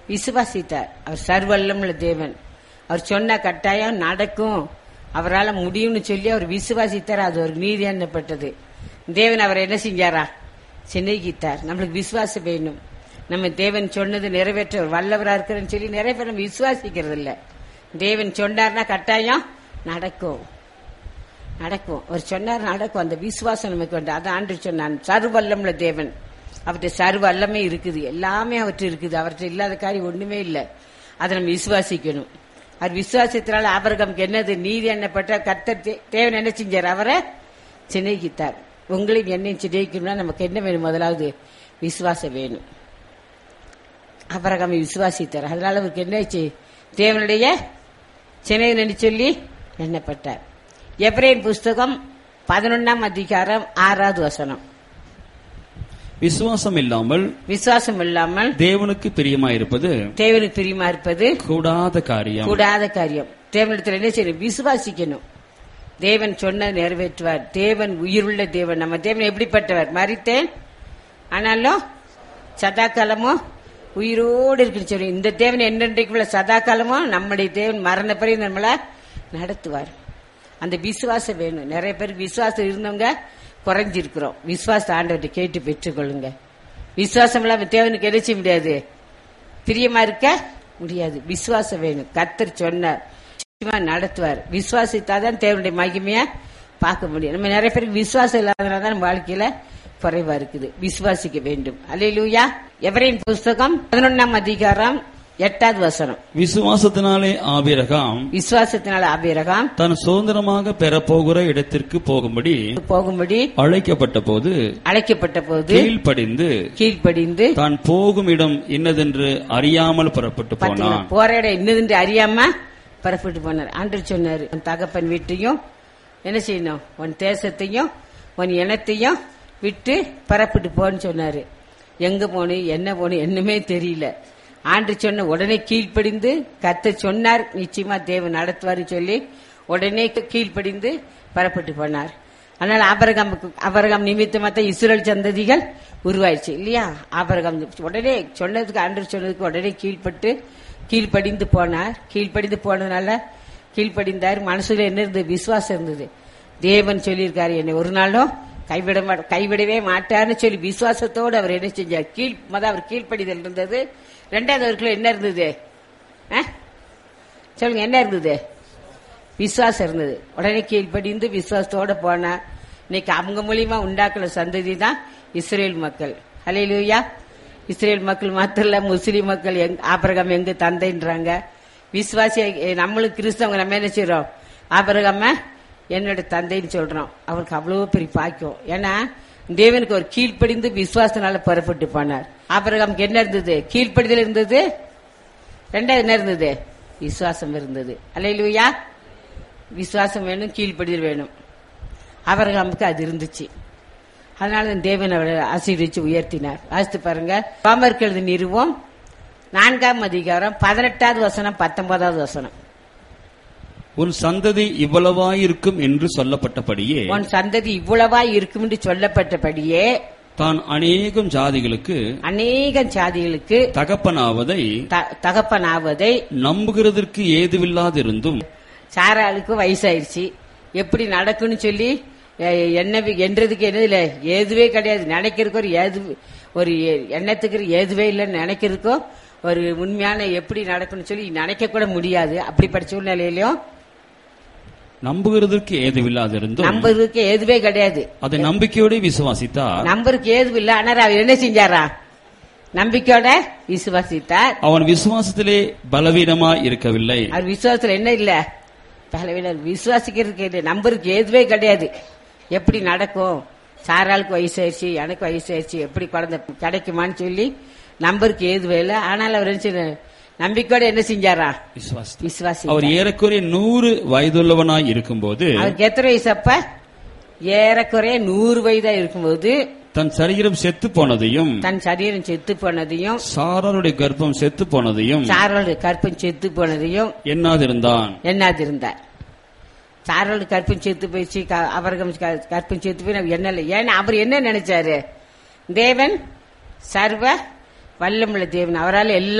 விசுவாசித்தார் அவர் சர்வல்லமுள்ள தேவன் அவர் சொன்ன கட்டாயம் நடக்கும் அவரால் முடியும்னு சொல்லி அவர் விசுவாசித்தார் அது ஒரு நீதி எண்ணப்பட்டது தேவன் அவர் என்ன செஞ்சாரா சிநேகித்தார் நம்மளுக்கு விசுவாசம் வேணும் நம்ம தேவன் சொன்னது நிறைவேற்ற ஒரு வல்லவரா இருக்கிறன்னு சொல்லி நிறைய பேர் நம்ம விசுவாசிக்கிறது இல்ல தேவன் சொன்னார்னா கட்டாயம் நடக்கும் நடக்கும் அவர் சொன்னார் நடக்கும் அந்த விசுவாசம் நமக்கு வேண்டும் அதான் ஆண்டு சொன்னான் சர்வல்லமுள்ள தேவன் அவர்கிட்ட சர்வ வல்லமே இருக்குது எல்லாமே அவர்கிட்ட இருக்குது அவர்கிட்ட இல்லாத காரியம் ஒண்ணுமே இல்லை அதை நம்ம விசுவாசிக்கணும் அவர் விசுவாசத்தினால ஆபரகம்க்கு என்னது நீதி எண்ணப்பட்ட கர்த்தர் தே- தேவன் என்ன செஞ்சார் அவரை சிநேகித்தார் உங்களையும் என்னையும் சிநேகிக்கணும்னா நமக்கு என்ன வேணும் முதலாவது விசுவாசம் வேணும் அபரகம் விசுவாசித்தார் அதனால அவருக்கு என்னாச்சு தேவனுடைய சினைன்னு சொல்லி எண்ணப்பட்டார் எப்ரேன் புஸ்தகம் பதினொன்னாம் அதிகாரம் ஆறாவது வசனம் விசுவாசம் இல்லாமல் விசுவாசம் இல்லாமல் தேவனுக்கு பிரியமாயிருப்பது தேவனுக்கு பிரியமா இருப்பது கூடாத காரியம் கூடாத காரியம் தேவனிடத்தில் என்ன செய்யணும் விசுவாசிக்கணும் தேவன் சொன்னதை நிறைவேற்றுவார் தேவன் உயிருள்ள தேவன் நம்ம தேவன் எப்படிப்பட்டவர் மறித்தேன் ஆனாலும் சதா காலமும் உயிரோடு இருக்குன்னு சொல்லி இந்த தேவன் என்னென்றைக்குள்ள சதா காலமும் நம்முடைய தேவன் மரண பிறகு நம்மளை நடத்துவார் அந்த விசுவாசம் வேணும் நிறைய பேர் விசுவாசம் இருந்தவங்க குறைஞ்சிருக்கிறோம் விசுவாச ஆண்டவர்கிட்ட கேட்டு பெற்றுக்கொள்ளுங்க விசுவாசம் இல்லாம தேவனுக்கு என்ன செய்ய முடியாது பிரியமா இருக்க முடியாது விசுவாசம் வேணும் கத்தர் சொன்னார் நிச்சயமா நடத்துவார் விசுவாசித்தாதான் தேவனுடைய மகிமைய பார்க்க முடியும் நம்ம நிறைய பேருக்கு விசுவாசம் இல்லாதனால தான் நம்ம வாழ்க்கையில குறைவா இருக்குது விசுவாசிக்க வேண்டும் அல்லேலூயா எவரையும் புஸ்தகம் பதினொன்னாம் அதிகாரம் எட்டாவது வசனம் விசுவாசத்தினாலே ஆபிரகாம் விசுவாசத்தினால அபிரகாம் தான் சுதந்திரமாக பெறப்போகிற இடத்திற்கு போகும்படி போகும்படி அழைக்கப்பட்ட போது அழைக்கப்பட்ட போது கீழ்ப்படிந்து கீழ்ப்படிந்து தான் போகும் இடம் இன்னதென்று அறியாமல் புறப்பட்டு பாத்தீங்களா போனான் போற இடம் இன்னதுன்னு அறியாம புறப்பட்டு போனார் ஆண்டு சொன்னாரு உன் தகப்பன் வீட்டையும் என்ன செய்யணும் உன் தேசத்தையும் உன் இனத்தையும் விட்டு புறப்பட்டு போன்னு சொன்னாரு எங்க போகணும் என்ன போகணும் என்னமே தெரியல ஆண்டு சொன்ன உடனே கீழ்ப்படிந்து கத்த சொன்னார் நிச்சயமா தேவன் நடத்துவாரு சொல்லி உடனே கீழ்ப்படிந்து புறப்பட்டு போனார் அதனால ஆபரகாமுக்கு ஆபரகாம் நிமித்தமா தான் இஸ்ரேல் சந்ததிகள் உருவாயிடுச்சு இல்லையா ஆபரகாம் உடனே சொன்னதுக்கு ஆண்டு சொன்னதுக்கு உடனே கீழ்ப்பட்டு கீழ்ப்படிந்து போனார் கீழ்ப்படிந்து போனதுனால கீழ்ப்படிந்தார் மனசுல என்ன இருந்தது விசுவாசம் இருந்தது தேவன் சொல்லியிருக்காரு என்னை ஒரு நாளும் கைவிட மாட்ட கைவிடவே மாட்டார்னு சொல்லி விசுவாசத்தோடு அவர் என்ன செஞ்சார் கீழ் மொதல் அவர் கீழ்ப்படிதல் இருந்தது ரெண்டாவது அவருக்குள்ள என்ன இருந்தது ஆ? சொல்லுங்க என்ன இருந்தது விசுவாசம் இருந்தது உடனே கீழ்ப்படிந்து விசுவாசத்தோட போனா இன்னைக்கு அவங்க மூலியமா உண்டாக்குன சந்ததி தான் இஸ்ரேல் மக்கள் ஹalleluya இஸ்ரேல் மக்கள் மாத்திரம் இல்ல முஸ்லீம் மக்கள் எங் ஆபரகம் எங்க தந்தைன்றாங்க விசுவாசி நம்மளும் கிறிஸ்தவங்க நம்ம என்ன செய்றோம் ஆபரகம என்னோட தந்தைன்னு சொல்றோம் அவருக்கு அவ்வளவு பெரிய பாக்கியம் ஏன்னா தேவனுக்கு ஒரு கீழ்ப்படிந்து விசுவாசனால புறப்பட்டு போனார் ஆபரகம்க்கு என்ன இருந்தது கீழ்ப்படிதல் இருந்தது ரெண்டாவது என்ன இருந்தது விசுவாசம் இருந்தது அல்லையிலுயா விசுவாசம் வேணும் கீழ்ப்படிதல் வேணும் அவரகாமுக்கு அது இருந்துச்சு அதனால தான் தேவன் அவரை ஆசீர்வதிச்சு உயர்த்தினார் வாசித்து பாருங்க ரோமருக்கு எழுதி நிறுவம் நான்காம் அதிகாரம் பதினெட்டாவது வசனம் பத்தொன்பதாவது வசனம் உன் சந்ததி இவ்வளவாயிருக்கும் என்று சொல்லப்பட்டபடியே உன் சந்ததி இவ்வளவா இருக்கும் என்று சொல்லப்பட்டபடியே தான் அநேகம் ஜாதிகளுக்கு அநேக சாதிகளுக்கு தகப்பனாவதை த- தகப்பனாவதை நம்புகிறதற்கு ஏதுவில்லாதிருந்தும் சாராளுக்கு வயசாயிருச்சு எப்படி நடக்கும்னு சொல்லி அஹ், என்ன வி- என்றதுக்கு என்ன இல்ல ஏதுவே கிடையாது நினைக்கிறதுக்கு ஒரு ஏது ஒரு எ- எண்ணத்துக்கு ஏதுவே இல்லைன்னு நினைக்கிறதுக்கோ ஒரு உண்மையான எப்படி நடக்கும்னு சொல்லி நினைக்க கூட முடியாது அப்படிப்பட்ட சூழ்நிலையிலும் நம்புகிறதற்கு ஏதுவில்லாதிருந்தும் நம்புறதுக்கு ஏதுவே கிடையாது அதை நம்பிக்கையோடு விசுவாசித்தார் நம்பருக்கு ஏதும் இல்ல ஆனா அவர் என்ன செஞ்சாரா நம்பிக்கையோட விசுவாசித்தார் அவன் விசுவாசத்திலே பலவீனமாய் இருக்கவில்லை அவர் விசுவாசத்துல என்ன இல்ல பலவீனர் விசுவாசிக்கிறதுக்கு இல்லை நம்பருக்கு ஏதுவே கிடையாது எப்படி நடக்கும் சாராளுக்கு வயசாயிருச்சு எனக்கு வயசாயிருச்சு எப்படி குழந்தை கிடைக்குமான்னு சொல்லி நம்பருக்கு ஏதுவே இல்லை ஆனால் அவர் என்ன செய்ய- நம்பிக்கையோட என்ன செஞ்சாரா விசுவாசி விசுவாசி அவர் ஏறக்குறைய நூறு வயதுள்ளவனாய் இருக்கும்போது அவருக்கு எத்தனை வயசு அப்ப ஏறக்குறைய நூறு வயதா இருக்கும்போது தன் சரீரம் செத்து போனதையும் தன் சரீரம் செத்து போனதையும் சாராருடைய கர்ப்பம் செத்து போனதையும் சாரோட கற்பம் செத்து போனதையும் எண்ணாதிருந்தான் எண்ணாதிருந்தார் சாரோட கற்பம் செத்து போயிடுச்சு க- அவர்கள் க- கற்பம் செத்து போய் நம்ம எண்ணல ஏன்னா அவர் என்ன நினைச்சாரு தேவன் சர்வ வல்லமுள்ள தேவன் அவரால் எல்லா